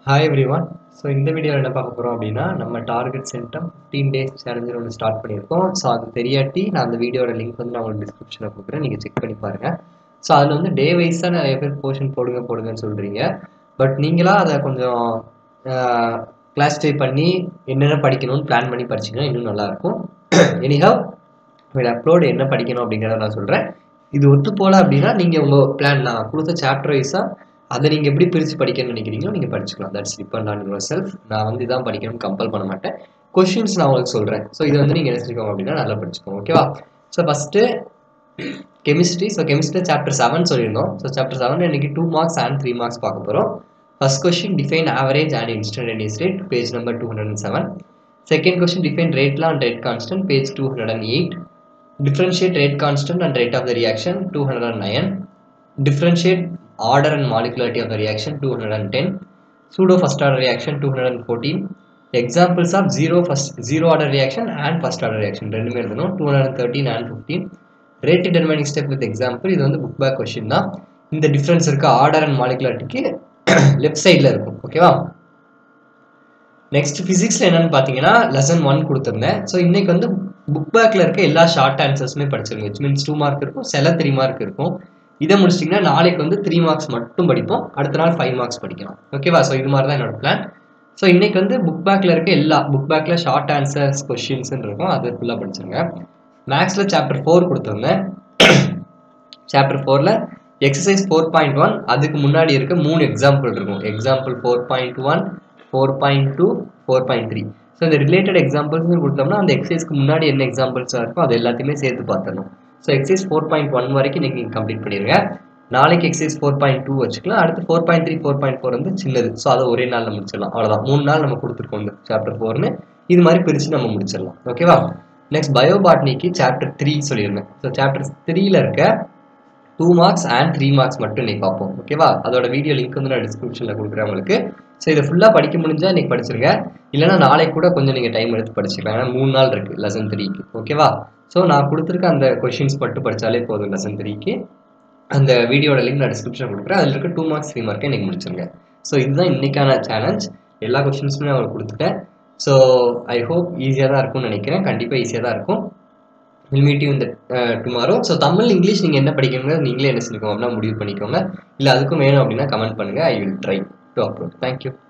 hi every one so இந்த வீடியோவில் என்ன பார்க்க போகிறோம் அப்படின்னா நம்ம டார்கெட் சென்டம் ஃபிஃப்டீன் டேஸ் சேலஞ்சில் ஒன்று ஸ்டார்ட் பண்ணியிருக்கோம் ஸோ அது தெரியாட்டி நான் அந்த வீடியோட லிங்க் வந்து நான் உங்களுக்கு டிஸ்கிரிப்ஷனில் கொடுக்குறேன் நீங்கள் செக் பண்ணி பாருங்கள் ஸோ அதில் வந்து டே வைஸாக நிறைய பேர் போர்ஷன் போடுங்க போடுங்கன்னு சொல்கிறீங்க பட் நீங்களாக அதை கொஞ்சம் கிளாஸிஃபை பண்ணி என்னென்ன படிக்கணும்னு பிளான் பண்ணி படிச்சிங்கன்னா இன்னும் நல்லாயிருக்கும் எனிஹவ் வீடு அப்லோடு என்ன படிக்கணும் அப்படிங்கிறத நான் சொல்கிறேன் இது ஒத்து போகல அப்படின்னா நீங்கள் உங்கள் பிளான் நான் கொடுத்த சாப்டர் வைஸாக அதை நீங்கள் எப்படி பிரித்து படிக்கணும்னு நினைக்கிறீங்களோ நீங்கள் படிச்சுக்கலாம் that's depend on yourself நான் வந்து இதான் படிக்கணும்னு கம்பல் பண்ண மாட்டேன் கொஷின்ஸ் நான் உங்களுக்கு சொல்கிறேன் ஸோ இதை வந்து நீங்கள் என்ன செஞ்சுக்கோங்க அப்படின்னா நல்லா படிச்சுக்கோங்க ஓகேவா so first chemistry so chemistry chapter seven சொல்லியிருந்தோம் ஸோ சாப்டர் செவன் இன்னைக்கு two marks and three marks பார்க்க போகிறோம் first question define average and instantaneous rate page number two hundred and seven second question define rate law and rate constant page two hundred and eight differentiate rate constant and rate of the reaction 209 differentiate order and molecularity of the reaction 210 pseudo first order reaction 214 examples of zero first zero order reaction and first order reaction ரெண்டுமே எழுதணும் 213 and 15 rate determining step with example இது வந்து book back question தான் இந்த difference இருக்க order and மாலிகுலாரிட்டிக்கு left சைடில் இருக்கும் ஓகேவா நெக்ஸ்ட் ஃபிசிக்ஸில் என்னென்னு பார்த்தீங்கன்னா லெசன் ஒன் கொடுத்துருந்தேன் ஸோ இன்னைக்கு வந்து புக் பேக்கில் இருக்க எல்லா ஷார்ட் ஆன்சர்ஸுமே படிச்சிருங்க விச் மீன்ஸ் டூ மார்க் இருக்கும் சில த்ரீ மார்க் இருக்கும் இதை முடிச்சிட்டிங்கன்னா நாளைக்கு வந்து த்ரீ மார்க்ஸ் மட்டும் படிப்போம் அடுத்த நாள் ஃபைவ் மார்க்ஸ் படிக்கலாம் ஓகேவா ஸோ இது மாதிரி தான் என்னோட பிளான் ஸோ இன்னைக்கு வந்து புக் பேக்கில் இருக்க எல்லா புக் பேக்கில் ஷார்ட் ஆன்சர்ஸ் கொஷின்ஸ்ன்னு இருக்கும் அது ஃபுல்லாக படிச்சிருங்க மேக்ஸில் சாப்டர் ஃபோர் கொடுத்துருந்தேன் சாப்டர் ஃபோரில் எக்ஸசைஸ் ஃபோர் பாயிண்ட் ஒன் அதுக்கு முன்னாடி இருக்க மூணு எக்ஸாம்பிள் இருக்கும் example four point one four point two four point three so இந்த ரிலேட்டட் எக்ஸாம்பிள்ஸ் கொடுத்தோம்னா அந்த எக்ஸசைஸ்க்கு முன்னாடி என்ன எக்ஸாம்பிள்ஸாக இருக்கோ அது எல்லாத்தையுமே சேர்த்து பார்த்துடணும் so exercise four point one வரைக்கும் நீங்கள் நீங்கள் கம்ப்ளீட் பண்ணிடுங்க நாளைக்கு எக்ஸசைஸ் ஃபோர் பாயிண்ட் டூ வச்சுக்கலாம் அடுத்து four point three four point four வந்து சின்னது ஸோ அதை ஒரே நாளில் முடிச்சிடலாம் அவ்வளோதான் மூணு நாள் நம்ம கொடுத்துருக்கோம் இந்த சாப்டர் ஃபோர்னு இது மாதிரி பிரித்து நம்ம முடிச்சிடலாம் ஓகேவா நெக்ஸ்ட் பயோபாட்னிக்கு சாப்டர் த்ரீ சொல்லியிருந்தேன் ஸோ சாப்டர் த்ரீல இருக்க two marks and three marks மட்டும் இன்னைக்கு பார்ப்போம் ஓகேவா அதோட வீடியோ லிங்க் வந்து நான் டிஸ்கிரிப்ஷனில் கொடுக்குறேன் உங்களுக்கு ஸோ இதை ஃபுல்லாக படிக்க முடிஞ்சால் இன்னைக்கு படிச்சிருங்க இல்லைனா நாளைக்கு கூட கொஞ்சம் நீங்கள் டைம் எடுத்து படிச்சுக்கலாம் ஏன்னா மூணு நாள் இருக்குது லெசன் த்ரீக்கு ஓகேவா ஸோ நான் கொடுத்துருக்க அந்த கொஷின்ஸ் மட்டும் படித்தாலே போதும் லெசன் த்ரீக்கு அந்த வீடியோட லிங்க் நான் டிஸ்கிரிப்ஷன் கொடுக்குறேன் அதில் இருக்க டூ மார்க்ஸ் த்ரீ மார்க்கே இன்னைக்கு முடிச்சிருங்க ஸோ இதுதான் இன்னைக்கான சேலஞ்ச் எல்லா கொஷின்ஸுமே நான் உங்களுக்கு கொடுத்துட்டேன் ஸோ ஐ ஹோப் ஈஸியாக தான் இருக்கும்னு நினைக்கிறேன் கண்டிப்பாக ஈஸியாக தான் இருக்கும் வில் மீட் யூ இந்த டுமாரோ ஸோ தமிழ் இங்கிலீஷ் நீங்கள் என்ன படிக்கணுங்க நீங்களே என்ன செஞ்சுக்கோங்க அப்படின்னா முடிவு பண்ணிக்கோங்க இல்லை அதுக்கும் வேணும் அப்படின்னா கமெண்ட் பண்ணுங்கள் I will try to upload thank you